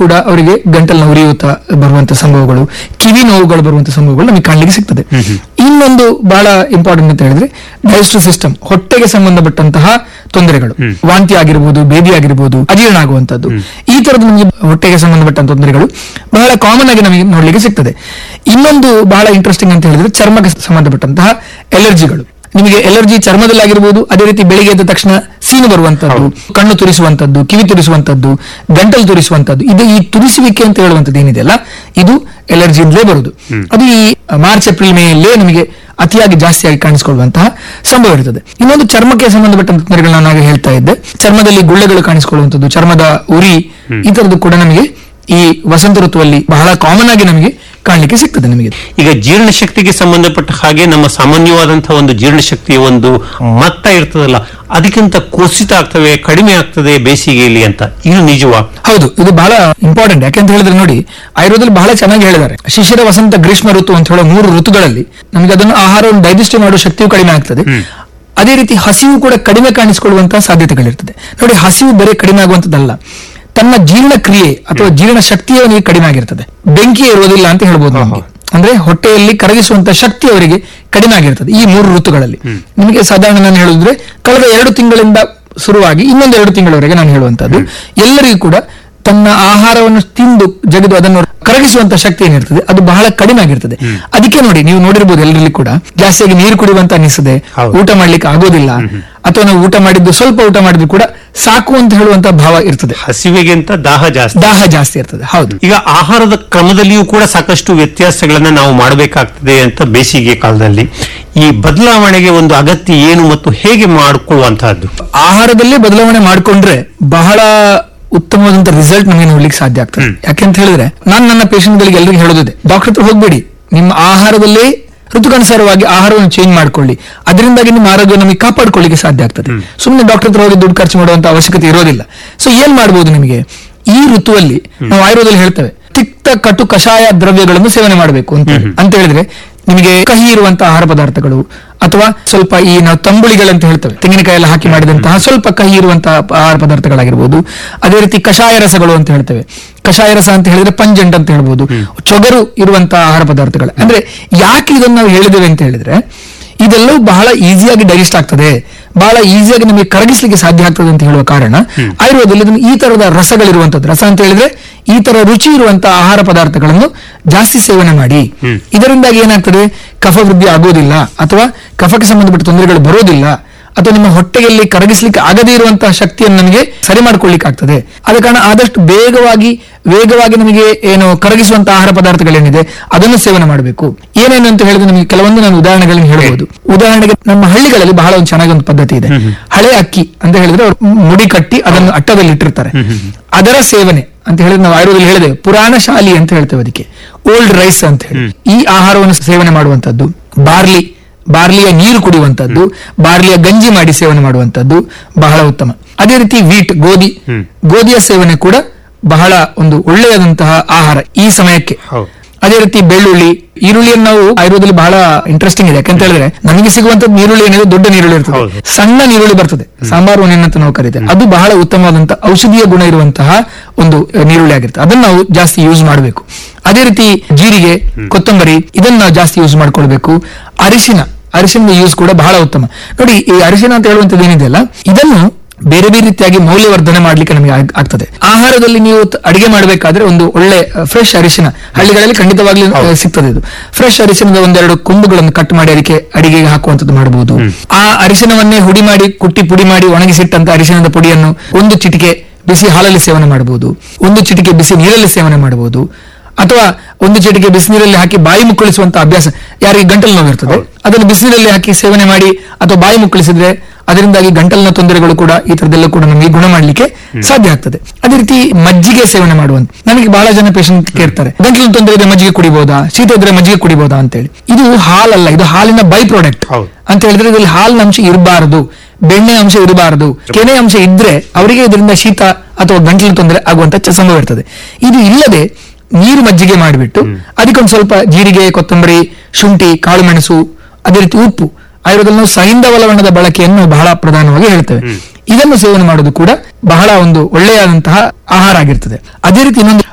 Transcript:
ಕೂಡ ಅವರಿಗೆ ಗಂಟಲಿನ ಉರಿಯೂತ ಬರುವಂತ ಸಂಭವಗಳು ಕಿವಿ ನೋವುಗಳು ಬರುವಂತ ಸಂಭವಗಳು ನಮಗೆ ಕಾಣಲಿಕ್ಕೆ ಸಿಗ್ತದೆ ಇನ್ನೊಂದು ಬಹಳ ಇಂಪಾರ್ಟೆಂಟ್ ಅಂತ ಹೇಳಿದ್ರೆ ಡೈಜೆಸ್ಟಿವ್ ಸಿಸ್ಟಮ್ ಹೊಟ್ಟೆಗೆ ಸಂಬಂಧಪಟ್ಟಂತಹ ತೊಂದರೆಗಳು ವಾಂತಿ ಆಗಿರ್ಬೋದು ಬೇದಿ ಆಗಿರ್ಬೋದು ಅಜೀರ್ಣ ಆಗುವಂತದ್ದು ಈ ತರದ ನಮಗೆ ಹೊಟ್ಟೆಗೆ ಸಂಬಂಧಪಟ್ಟಂತ ತೊಂದರೆಗಳು ಬಹಳ ಕಾಮನ್ ಆಗಿ ನಮಗೆ ನೋಡ್ಲಿಕ್ಕೆ ಸಿಗ್ತದೆ ಇನ್ನೊಂದು ಬಹಳ ಇಂಟ್ರೆಸ್ಟಿಂಗ್ ಅಂತ ಹೇಳಿದ್ರೆ ಚರ್ಮಕ್ಕೆ ಸಂಬಂಧಪಟ್ಟಂತಹ ಎಲರ್ಜಿಗಳು ನಿಮಗೆ ಎಲರ್ಜಿ ಚರ್ಮದಲ್ಲಾಗಿರ್ಬೋದು ಅದೇ ರೀತಿ ಬೆಳಿಗ್ಗೆ ಎದ್ದ ತಕ್ಷಣ ಸೀನು ಬರುವಂತದ್ದು ಕಣ್ಣು ತುರಿಸುವಂತದ್ದು ಕಿವಿ ತುರಿಸುವಂತದ್ದು ಗಂಟಲು ತುರಿಸುವಂತದ್ದು ಇದು ಈ ತುರಿಸುವಿಕೆ ಅಂತ ಹೇಳುವಂತದ್ದು ಏನಿದೆಯಲ್ಲ ಇದು ಎಲರ್ಜಿಯಿಂದಲೇ ಬರುದು ಅದು ಈ ಮಾರ್ಚ್ ಏಪ್ರಿಲ್ ಮೇಯಲ್ಲೇ ನಮಗೆ ಅತಿಯಾಗಿ ಜಾಸ್ತಿಯಾಗಿ ಕಾಣಿಸಿಕೊಳ್ಳುವಂತಹ ಸಂಭವ ಇರ್ತದೆ ಇನ್ನೊಂದು ಚರ್ಮಕ್ಕೆ ಸಂಬಂಧಪಟ್ಟಂತ ತೊಂದರೆಗಳನ್ನ ನಾನು ಹೇಳ್ತಾ ಇದ್ದೆ ಚರ್ಮದಲ್ಲಿ ಗುಳ್ಳೆಗಳು ಕಾಣಿಸಿಕೊಳ್ಳುವಂತದ್ದು ಚರ್ಮದ ಉರಿ ಈ ತರದ್ದು ಕೂಡ ನಮಗೆ ಈ ವಸಂತ ಋತುವಲ್ಲಿ ಬಹಳ ಕಾಮನ್ ಆಗಿ ನಮಗೆ ಕಾಣಲಿಕ್ಕೆ ಸಿಗ್ತದೆ ನಮಗೆ ಈಗ ಜೀರ್ಣಶಕ್ತಿಗೆ ಸಂಬಂಧಪಟ್ಟ ಹಾಗೆ ನಮ್ಮ ಸಾಮಾನ್ಯವಾದಂತಹ ಒಂದು ಜೀರ್ಣಶಕ್ತಿಯ ಒಂದು ಮಟ್ಟ ಇರ್ತದಲ್ಲ ಅದಕ್ಕಿಂತ ಕುಸಿತ ಆಗ್ತವೆ ಕಡಿಮೆ ಆಗ್ತದೆ ಬೇಸಿಗೆಯಲ್ಲಿ ಅಂತ ಇದು ನಿಜವಾ ಹೌದು ಇದು ಬಹಳ ಇಂಪಾರ್ಟೆಂಟ್ ಯಾಕೆಂತ ಹೇಳಿದ್ರೆ ನೋಡಿ ಆಯುರ್ವೇದದಲ್ಲಿ ಬಹಳ ಚೆನ್ನಾಗಿ ಹೇಳಿದ್ದಾರೆ ಶಿಶಿರ ವಸಂತ ಗ್ರೀಷ್ಮ ಋತು ಅಂತ ಹೇಳೋ ಮೂರು ಋತುಗಳಲ್ಲಿ ನಮಗೆ ಅದನ್ನು ಆಹಾರವನ್ನು ಡೈಜೆಸ್ಟ್ ಮಾಡುವ ಶಕ್ತಿಯು ಕಡಿಮೆ ಆಗ್ತದೆ ಅದೇ ರೀತಿ ಹಸಿವು ಕೂಡ ಕಡಿಮೆ ಕಾಣಿಸಿಕೊಳ್ಳುವಂತಹ ಸಾಧ್ಯತೆಗಳಿರ್ತದೆ ನೋಡಿ ಹಸಿವು ಬರೀ ಕಡಿಮೆ ಆಗುವಂತದ್ದಲ್ಲ ತನ್ನ ಜೀರ್ಣ ಕ್ರಿಯೆ ಅಥವಾ ಜೀರ್ಣ ಶಕ್ತಿಯೇ ಅವನಿಗೆ ಕಡಿಮೆ ಆಗಿರ್ತದೆ ಬೆಂಕಿ ಇರುವುದಿಲ್ಲ ಅಂತ ಹೇಳ್ಬೋದು ನಮಗೆ ಅಂದ್ರೆ ಹೊಟ್ಟೆಯಲ್ಲಿ ಕರಗಿಸುವಂತ ಶಕ್ತಿ ಅವರಿಗೆ ಕಡಿಮೆ ಆಗಿರ್ತದೆ ಈ ಮೂರು ಋತುಗಳಲ್ಲಿ ನಿಮಗೆ ಸಾಧಾರಣ ನಾನು ಹೇಳಿದ್ರೆ ಕಳೆದ ಎರಡು ತಿಂಗಳಿಂದ ಶುರುವಾಗಿ ಇನ್ನೊಂದು ಎರಡು ತಿಂಗಳವರೆಗೆ ನಾನು ಹೇಳುವಂತದ್ದು ಎಲ್ಲರಿಗೂ ಕೂಡ ತನ್ನ ಆಹಾರವನ್ನು ತಿಂದು ಜಗಿದು ಅದನ್ನು ಕರಗಿಸುವಂತ ಶಕ್ತಿ ಏನಿರ್ತದೆ ಅದು ಬಹಳ ಕಡಿಮೆ ಆಗಿರ್ತದೆ ಅದಕ್ಕೆ ನೋಡಿ ನೀವು ನೋಡಿರ್ಬೋದು ಎಲ್ಲರಲ್ಲಿ ಕೂಡ ಜಾಸ್ತಿಯಾಗಿ ನೀರು ಕುಡಿಯುವಂತ ಅನಿಸ್ತದೆ ಹೌದು. ಊಟ ಮಾಡ್ಲಿಕ್ಕೆ ಆಗೋದಿಲ್ಲ ಅಥವಾ ನಾವು ಊಟ ಮಾಡಿದ್ದು ಸ್ವಲ್ಪ ಊಟ ಮಾಡಿದ್ರು ಕೂಡ ಸಾಕು ಅಂತ ಹೇಳುವಂತ ಭಾವ ಇರ್ತದೆ ಹಸಿವೆಗಿಂತ ದಾಹ ಜಾಸ್ತಿ ದಾಹ ಜಾಸ್ತಿ ಇರ್ತದೆ ಹೌದು ಈಗ ಆಹಾರದ ಕ್ರಮದಲ್ಲಿಯೂ ಕೂಡ ಸಾಕಷ್ಟು ವ್ಯತ್ಯಾಸಗಳನ್ನ ನಾವು ಮಾಡಬೇಕಾಗ್ತದೆ ಅಂತ ಬೇಸಿಗೆ ಕಾಲದಲ್ಲಿ ಈ ಬದಲಾವಣೆಗೆ ಒಂದು ಅಗತ್ಯ ಏನು ಮತ್ತು ಹೇಗೆ ಮಾಡಿಕೊಳ್ಳುವಂತಹದ್ದು ಆಹಾರದಲ್ಲೇ ಬದಲಾವಣೆ ಮಾಡಿಕೊಂಡ್ರೆ ಬಹಳ ಉತ್ತಮವಾದಂತ ರಿಸಲ್ಟ್ ನಮಗೆ ನೋಡ್ಲಿಕ್ಕೆ ಸಾಧ್ಯ ಆಗ್ತದೆ ಯಾಕೆಂತ ಹೇಳಿದ್ರೆ ನಾನು ನನ್ನ patient ಗಳಿಗೆ ಎಲ್ಲರಿಗೂ ಹೇಳೋದಿದೆ ಡಾಕ್ಟರ್ ಹತ್ರ ಹೋಗ್ಬೇಡಿ ನಿಮ್ಮ ಆಹಾರದಲ್ಲೇ ಋತುಕನುಸಾರವಾಗಿ ಆಹಾರವನ್ನು ಚೇಂಜ್ ಮಾಡ್ಕೊಳ್ಳಿ ಅದರಿಂದಾಗಿ ನಿಮ್ಮ ಆರೋಗ್ಯ ನಮಗೆ ಕಾಪಾಡ್ಕೊಳ್ಳಿಕ್ಕೆ ಸಾಧ್ಯ ಆಗ್ತದೆ ಸುಮ್ಮನೆ ಡಾಕ್ಟರ್ ಹತ್ರ ಹೋಗಿ ದುಡ್ಡು ಖರ್ಚು ಮಾಡುವಂತ ಅವಶ್ಯಕತೆ ಇರೋದಿಲ್ಲ ಸೊ ಏನ್ ಮಾಡ್ಬೋದು ನಿಮಗೆ ಈ ಋತುವಲ್ಲಿ ನಾವು ಆಯುರ್ವೇದದಲ್ಲಿ ಹೇಳ್ತೇವೆ ತಿಕ್ತ ಕಟು ಕಷಾಯ ದ್ರವ್ಯಗಳನ್ನು ಸೇವನೆ ಮಾಡಬೇಕು ಅಂತ ಹೇಳಿ. ಅಂತ ಹೇಳಿದ್ರೆ ನಿಮಗೆ ಕಹಿ ಇರುವಂತಹ ಆಹಾರ ಪದಾರ್ಥಗಳು ಅಥವಾ ಸ್ವಲ್ಪ ಈ ನಾವು ತಂಬುಳಿಗಳಂತ ಹೇಳ್ತೇವೆ ತೆಂಗಿನಕಾಯಿ ಎಲ್ಲ ಹಾಕಿ ಮಾಡಿದಂತಹ ಸ್ವಲ್ಪ ಕಹಿ ಇರುವಂತಹ ಆಹಾರ ಪದಾರ್ಥಗಳಾಗಿರ್ಬೋದು ಅದೇ ರೀತಿ ಕಷಾಯ ರಸಗಳು ಅಂತ ಹೇಳ್ತೇವೆ ಕಷಾಯ ರಸ ಅಂತ ಹೇಳಿದ್ರೆ ಪಂಜೆಂಟ್ ಅಂತ ಹೇಳ್ಬೋದು ಚೊಗರು ಇರುವಂತಹ ಆಹಾರ ಪದಾರ್ಥಗಳು ಅಂದ್ರೆ ಯಾಕೆ ಇದನ್ನು ನಾವು ಹೇಳಿದ್ದೇವೆ ಅಂತ ಹೇಳಿದ್ರೆ ಇದೆಲ್ಲವೂ ಬಹಳ ಈಸಿಯಾಗಿ ಡೈಜೆಸ್ಟ್ ಆಗ್ತದೆ ಬಹಳ ಈಸಿಯಾಗಿ ನಮಗೆ ಕರಗಿಸ್ಲಿಕ್ಕೆ ಸಾಧ್ಯ ಆಗ್ತದೆ ಅಂತ ಹೇಳುವ ಕಾರಣ ಆಯುರ್ವೇದದಲ್ಲಿ ಇದನ್ನು ಈ ತರದ ರಸಗಳಿರುವಂತದ್ದು ರಸ ಅಂತ ಹೇಳಿದ್ರೆ ಈ ತರ ರುಚಿ ಇರುವಂತಹ ಆಹಾರ ಪದಾರ್ಥಗಳನ್ನು ಜಾಸ್ತಿ ಸೇವನೆ ಮಾಡಿ ಇದರಿಂದಾಗಿ ಏನಾಗ್ತದೆ ಕಫ ವೃದ್ಧಿ ಆಗೋದಿಲ್ಲ ಅಥವಾ ಕಫಕ್ಕೆ ಸಂಬಂಧಪಟ್ಟ ತೊಂದರೆಗಳು ಬರೋದಿಲ್ಲ ಅಥವಾ ನಿಮ್ಮ ಹೊಟ್ಟೆಯಲ್ಲಿ ಕರಗಿಸ್ಲಿಕ್ಕೆ ಆಗದೇ ಇರುವಂತಹ ಶಕ್ತಿಯನ್ನು ನಮಗೆ ಸರಿ ಮಾಡ್ಕೊಳ್ಳಿಕ್ಕೆ ಆಗ್ತದೆ ಆದ ಕಾರಣ ಆದಷ್ಟು ಬೇಗವಾಗಿ ವೇಗವಾಗಿ ನಮಗೆ ಏನು ಕರಗಿಸುವಂತಹ ಆಹಾರ ಪದಾರ್ಥಗಳೇನಿದೆ ಅದನ್ನು ಸೇವನೆ ಮಾಡಬೇಕು ಏನೇನು ಅಂತ ಹೇಳಿದ್ರೆ ನಮಗೆ ಕೆಲವೊಂದು ನಾನು ಉದಾಹರಣೆಗಳನ್ನು ಹೇಳಬಹುದು ಉದಾಹರಣೆಗೆ ನಮ್ಮ ಹಳ್ಳಿಗಳಲ್ಲಿ ಬಹಳ ಒಂದು ಚೆನ್ನಾಗಿ ಒಂದು ಪದ್ಧತಿ ಇದೆ ಹಳೆ ಅಕ್ಕಿ ಅಂತ ಹೇಳಿದ್ರೆ ಅವ್ರು ಮುಡಿ ಕಟ್ಟಿ ಅದನ್ನು ಅಟ್ಟದಲ್ಲಿ ಇಟ್ಟಿರ್ತಾರೆ ಅದರ ಸೇವನೆ ಅಂತ ಹೇಳಿದ್ರೆ ನಾವು ಆಯುರ್ವೇದದಲ್ಲಿ ಹೇಳಿದೆ ಪುರಾಣ ಶಾಲಿ ಅಂತ ಹೇಳ್ತೇವೆ ಅದಕ್ಕೆ ಓಲ್ಡ್ ರೈಸ್ ಅಂತ ಹೇಳಿ ಈ ಆಹಾರವನ್ನು ಸೇವನೆ ಮಾಡುವಂತದ್ದು ಬಾರ್ಲಿ ಬಾರ್ಲಿಯ ನೀರು ಕುಡಿಯುವಂತದ್ದು ಬಾರ್ಲಿಯ ಗಂಜಿ ಮಾಡಿ ಸೇವನೆ ಮಾಡುವಂತದ್ದು ಬಹಳ ಉತ್ತಮ ಅದೇ ರೀತಿ ವೀಟ್ ಗೋಧಿ ಗೋಧಿಯ ಸೇವನೆ ಕೂಡ ಬಹಳ ಒಂದು ಒಳ್ಳೆಯದಂತಹ ಆಹಾರ ಈ ಸಮಯಕ್ಕೆ ಹೌದು. ಅದೇ ರೀತಿ ಬೆಳ್ಳುಳ್ಳಿ ಈರುಳ್ಳಿಯನ್ನು ನಾವು ಆಯುರ್ವೇದದಲ್ಲಿ ಬಹಳ ಇಂಟ್ರೆಸ್ಟಿಂಗ್ ಇದೆ ಯಾಕಂತ ಹೇಳಿದ್ರೆ ನಮಗೆ ಸಿಗುವಂತದ್ದು ನೀರುಳ್ಳಿ ಏನಿದೆ ದೊಡ್ಡ ನೀರುಳ್ಳಿ ಇರ್ತದೆ ಹೌದು. ಸಣ್ಣ ನೀರುಳ್ಳಿ ಬರ್ತದೆ ಸಾಂಬಾರು ಒಣೆನ್ ಅಂತ ನಾವು ಕರೀತೇವೆ ಅದು ಬಹಳ ಉತ್ತಮವಾದಂತಹ ಔಷಧೀಯ ಗುಣ ಇರುವಂತಹ ಒಂದು ಅಹ್, ನೀರುಳ್ಳಿ ಆಗಿರುತ್ತೆ ಅದನ್ನ ನಾವು ಜಾಸ್ತಿ ಯೂಸ್ ಮಾಡಬೇಕು ಅದೇ ರೀತಿ ಜೀರಿಗೆ ಕೊತ್ತಂಬರಿ ಇದನ್ನ ನಾವು ಜಾಸ್ತಿ ಯೂಸ್ ಮಾಡ್ಕೊಳ್ಬೇಕು ಅರಿಶಿನ ಅರಿಶಿನದ ಯೂಸ್ ಕೂಡ ಬಹಳ ಉತ್ತಮ ನೋಡಿ ಈ ಅರಿಶಿನ ಅಂತ ಹೇಳುವಂತದ್ದು ಏನಿದೆಯಲ್ಲ ಇದನ್ನು ಬೇರೆ ಬೇರೆ ರೀತಿಯಾಗಿ ಮೌಲ್ಯವರ್ಧನೆ ಮಾಡ್ಲಿಕ್ಕೆ ನಮಗೆ ಆಗ್- ಆಗ್ತದೆ ಆಹಾರದಲ್ಲಿ ನೀವು ತ- ಅಡಿಗೆ ಮಾಡಬೇಕಾದ್ರೆ ಒಂದು ಒಳ್ಳೆ ಫ್ರೆಶ್ ಅರಿಶಿನ ಹಳ್ಳಿಗಳಲ್ಲಿ ಖಂಡಿತವಾಗ್ಲೂ ಅಹ್, ಸಿಗ್ತದೆ ಇದು ಫ್ರೆಶ್ ಅರಿಶಿನದ ಒಂದೆರಡು ಕೊಂಬುಗಳನ್ನು ಕಟ್ ಮಾಡಿ ಅದಕ್ಕೆ ಅಡಿಗೆಗೆ ಹಾಕುವಂತದ್ದು ಮಾಡಬಹುದು ಆ ಅರಿಶಿನವನ್ನೇ ಹುಡಿ ಮಾಡಿ ಕುಟ್ಟಿ ಪುಡಿ ಮಾಡಿ ಒಣಗಿಸಿಟ್ಟಂತ ಅರಿಶಿನದ ಪುಡಿಯನ್ನು ಒಂದು ಚಿಟಿಕೆ ಬಿಸಿ ಹಾಲಲ್ಲಿ ಸೇವನೆ ಮಾಡಬಹುದು ಒಂದು ಚಿಟಿಕೆ ಬಿಸಿ ನೀರಲ್ಲಿ ಸೇವನೆ ಮಾಡಬಹುದು ಅಥವಾ ಒಂದು ಚಿಟಿಕೆ ಬಿಸಿನೀರಲ್ಲಿ ಹಾಕಿ ಬಾಯಿ ಮುಕ್ಕಳಿಸುವಂತ ಅಭ್ಯಾಸ ಯಾರಿಗೆ ಗಂಟಲು ನೋವು ಇರ್ತದೆ ಅದನ್ನು ಬಿಸಿನೀರಲ್ಲಿ ಹಾಕಿ ಸೇವನೆ ಮಾಡಿ ಅಥವಾ ಬಾಯಿ ಮುಕ್ಕಳಿಸಿದ್ರೆ ಅದರಿಂದಾಗಿ ಗಂಟಲಿನ ತೊಂದರೆಗಳು ಕೂಡ ಈ ತರದೆಲ್ಲ ಕೂಡ ನಮಗೆ ಗುಣ ಮಾಡಲಿಕ್ಕೆ ಸಾಧ್ಯ ಆಗ್ತದೆ ಅದೇ ರೀತಿ ಮಜ್ಜಿಗೆ ಸೇವನೆ ಮಾಡುವಂತ ನನಗೆ ಬಹಳ ಜನ ಪೇಷಂಟ್ ಕೇಳ್ತಾರೆ ಗಂಟಲಿನ ತೊಂದರೆ ಇದೆ ಮಜ್ಜಿಗೆ ಕುಡಿಬಹುದಾ ಶೀತ ಇದ್ರೆ ಮಜ್ಜಿಗೆ ಕುಡಿಬಹುದಾ ಅಂತೇಳಿ ಇದು ಹಾಲಲ್ಲ ಇದು ಹಾಲಿನ ಬೈ ಪ್ರಾಡಕ್ಟ್ ಹೌದು. ಅಂತ ಹೇಳಿದ್ರೆ ಇದರಲ್ಲಿ ಹಾಲಿನ ಅಂಶ ಇರಬಾರದು ಬೆಣ್ಣೆ ಅಂಶ ಇರಬಾರದು ಕೆನೆ ಅಂಶ ಇದ್ರೆ ಅವರಿಗೆ ಇದರಿಂದ ಶೀತ ಅಥವಾ ಗಂಟಲಿನ ತೊಂದರೆ ಆಗುವಂತ ಚ- ಸಂಭವ ಇರ್ತದೆ ಇದು ಇಲ್ಲದೆ ನೀರು ಮಜ್ಜಿಗೆ ಮಾಡಿಬಿಟ್ಟು ಅದಕ್ಕೊಂದು ಸ್ವಲ್ಪ ಜೀರಿಗೆ ಕೊತ್ತಂಬರಿ ಶುಂಠಿ ಕಾಳು ಮೆಣಸು ಅದೇ ರೀತಿ ಉಪ್ಪು ಆಯುರ್ವೇದದಲ್ಲಿ ನಾವು ಸೈಂಧವ ಲವಣದ ಬಳಕೆಯನ್ನು ಬಹಳ ಪ್ರಧಾನವಾಗಿ ಹೇಳ್ತೇವೆ ಇದನ್ನು ಸೇವನೆ ಮಾಡೋದು ಕೂಡ ಬಹಳ ಒಂದು ಒಳ್ಳೆಯಾದಂತಹ ಆಹಾರ ಆಗಿರ್ತದೆ ಅದೇ ರೀತಿ ಇನ್ನೊಂದು